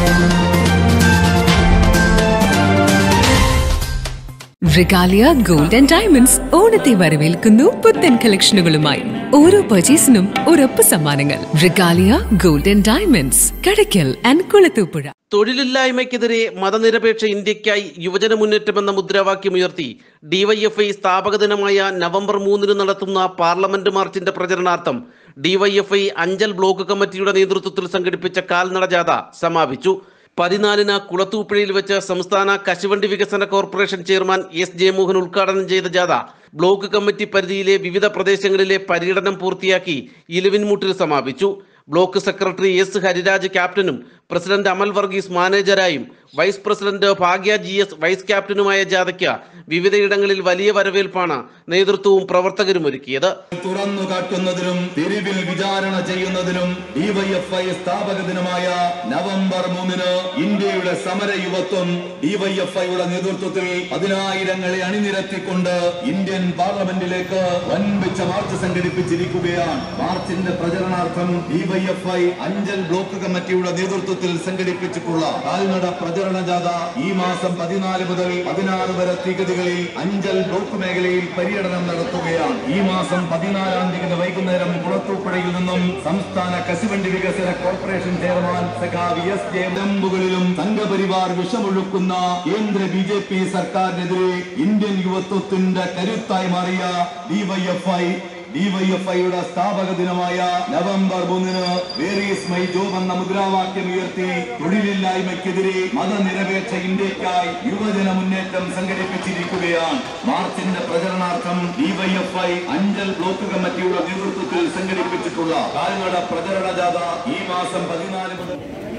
Regalia gold and diamonds ഓണത്തെ വരവേൽക്കുന്നു പുത്തൻ കളക്ഷനുകളുമായി ഓരോ പർച്ചേസിനും ഒരൊപ്പ് സമ്മാനങ്ങൾ Regalia gold and diamonds Kadakkal and Kulathupuzha തൊഴിലില്ലായ്മയ്ക്കെതിരെ മതനിരപേക്ഷ ഇന്ത്യക്കായി യുവജന മുന്നേറ്റമെന്ന മുദ്രാവാക്യമുയർത്തി ഡിവൈഎഫ്ഐ സ്ഥാപക ദിനമായ നവംബർ മൂന്നിന് നടത്തുന്ന പാർലമെന്റ് മാർച്ചിന്റെ പ്രചരണാർത്ഥം ഡിവൈഎഫ്ഐ അഞ്ചൽ ബ്ലോക്ക് കമ്മിറ്റിയുടെ നേതൃത്വത്തിൽ സംഘടിപ്പിച്ച കാൽനട ജാഥ സമാപിച്ചു പതിനാലിന് കുളത്തൂപ്പുഴയിൽ വെച്ച് സംസ്ഥാന കശുവണ്ടി വികസന കോർപ്പറേഷൻ ചെയർമാൻ എസ് ജയമോഹൻ ഉദ്ഘാടനം ചെയ്ത ജാഥ ബ്ലോക്ക് കമ്മിറ്റി പരിധിയിലെ വിവിധ പ്രദേശങ്ങളിലെ പര്യടനം പൂർത്തിയാക്കി ഇലവിൻമുട്ടിൽ സമാപിച്ചു ബ്ലോക്ക് സെക്രട്ടറി എസ് ഹരിരാജ് ക്യാപ്റ്റനും പ്രസിഡന്റ് അമൽ വർഗീസ് മാനേജരായും vice president Bhagya G S vice ക്യാപ്റ്റനുമായ ജാഥയ്ക്ക് വിവിധയിടങ്ങളിൽ വലിയ വരവേൽപ്പാണ് നേതൃത്വവും പ്രവർത്തകരും ഒരുക്കിയത് തുറന്നു കാട്ടുന്നതിനും തെരുവിൽ വിചാരണ ചെയ്യുന്നതിനും ഡിവൈഎഫ്ഐ സ്ഥാപക ദിനമായ നവംബർ മൂന്നിന് ഇന്ത്യയുടെ സമര യുവത്വം ഡിവൈഎഫ്ഐയുടെ നേതൃത്വത്തിൽ പതിനായിരങ്ങളെ അണിനിരത്തിക്കൊണ്ട് ഇന്ത്യൻ പാർലമെന്റിലേക്ക് വൻപിച്ച മാർച്ച് സംഘടിപ്പിച്ചിരിക്കുകയാണ് മാർച്ചിന്റെ പ്രചരണാർത്ഥം ഡിവൈഎഫ്ഐ അഞ്ചൽ ബ്ലോക്ക് കമ്മിറ്റിയുടെ നേതൃത്വത്തിൽ സംഘടിപ്പിച്ചിട്ടുള്ള കാൽനട പ്രചരണ ജാഥ ഈ മാസം പതിനാല് മുതൽ പതിനാറ് വരെ തീയതികളിൽ അഞ്ചൽ ബ്ലോക്ക് മേഖലയിൽ പര്യടനം നടത്തുകയാണ് ഈ മാസം പതിനാലാം തീയതി വൈകുന്നേരം കുളത്തൂപ്പുഴയിൽ നിന്നും സംസ്ഥാന കശുവണ്ടി വികസന കോർപ്പറേഷൻ ചെയർമാൻ സഖാവ് എസ് ജെ ഡമ്പുകളിലും സംഘപരിവാർ വിഷമൊഴുക്കുന്ന കേന്ദ്ര ബി ജെ പി സർക്കാരിനെതിരെ ഇന്ത്യൻ യുവത്വത്തിന്റെ കരുത്തായി മാറിയ ഡിവൈഎഫ്ഐ ഡിവൈഎഫ്ഐയുടെ സ്ഥാപക ദിനമായ നവംബർ മൂന്നിന് വേറീസ് മൈ ജോബ് എന്ന മുദ്രാവാക്യം ഉയർത്തി തൊഴിലില്ലായ്മയ്ക്കെതിരെ മതനിരപേക്ഷ ഇന്ത്യക്കായി യുവജന മുന്നേറ്റം സംഘടിപ്പിച്ചിരിക്കുകയാണ് മാർച്ചിന്റെ പ്രചരണാർത്ഥം ഡിവൈഎഫ്ഐ അഞ്ചൽ ബ്ലോക്ക് കമ്മിറ്റിയുടെ നേതൃത്വത്തിൽ സംഘടിപ്പിച്ചിട്ടുള്ള കാൽനട പ്രചരണ ജാഥ ഈ മാസം പതിനാല് മുതൽ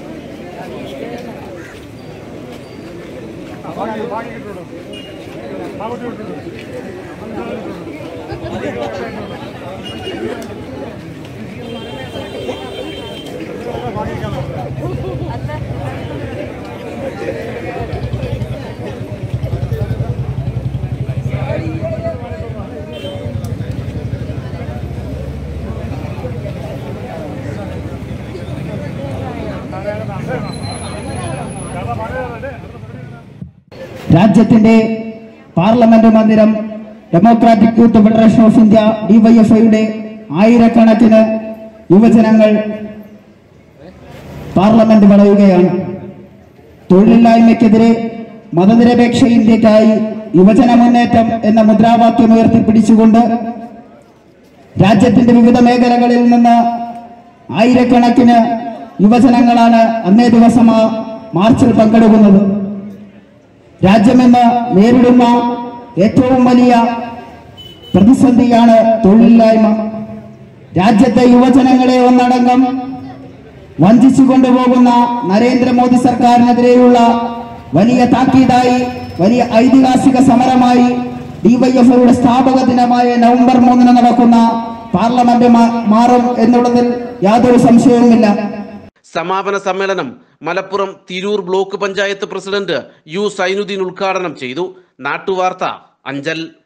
രാജ്യത്തിന്റെ പാർലമെന്റ് മന്ദിരം Democratic Youth Federation of India ഡിവൈഎഫ്ഐയുടെ ആയിരക്കണക്കിന് യുവജനങ്ങൾ പാർലമെന്റ് വളയുകയാണ് തൊഴിലില്ലായ്മയ്ക്കെതിരെ മതനിരപേക്ഷ ഇന്ത്യക്കായി യുവജന മുന്നേറ്റം എന്ന മുദ്രാവാക്യം ഉയർത്തിപ്പിടിച്ചുകൊണ്ട് രാജ്യത്തിന്റെ വിവിധ മേഖലകളിൽ നിന്ന് ആയിരക്കണക്കിന് യുവജനങ്ങളാണ് അന്നേ ദിവസം ആ മാർച്ചിൽ പങ്കെടുക്കുന്നത് രാജ്യമെന്ന് നേരിടുന്ന ഏറ്റവും വലിയ പ്രതിസന്ധിയാണ് തൊഴിലില്ലായ്മ രാജ്യത്തെ യുവജനങ്ങളെ ഒന്നടങ്കം വഞ്ചിച്ചു കൊണ്ടുപോകുന്ന നരേന്ദ്രമോദി സർക്കാരിനെതിരെയുള്ള വലിയ താക്കീതായി വലിയ ഐതിഹാസിക സമരമായി ഡിവൈഎഫ്ഐയുടെ സ്ഥാപക ദിനമായ നവംബർ മൂന്നിന് നടക്കുന്ന പാർലമെന്റ് മാ- മാറും എന്നുള്ളതിൽ യാതൊരു സംശയവുമില്ല സമാപന സമ്മേളനം Malappuram Tirur block panchayat president U Zainuddin ഉദ്ഘാടനം ചെയ്തു നാട്ടുവാർത്ത അഞ്ചൽ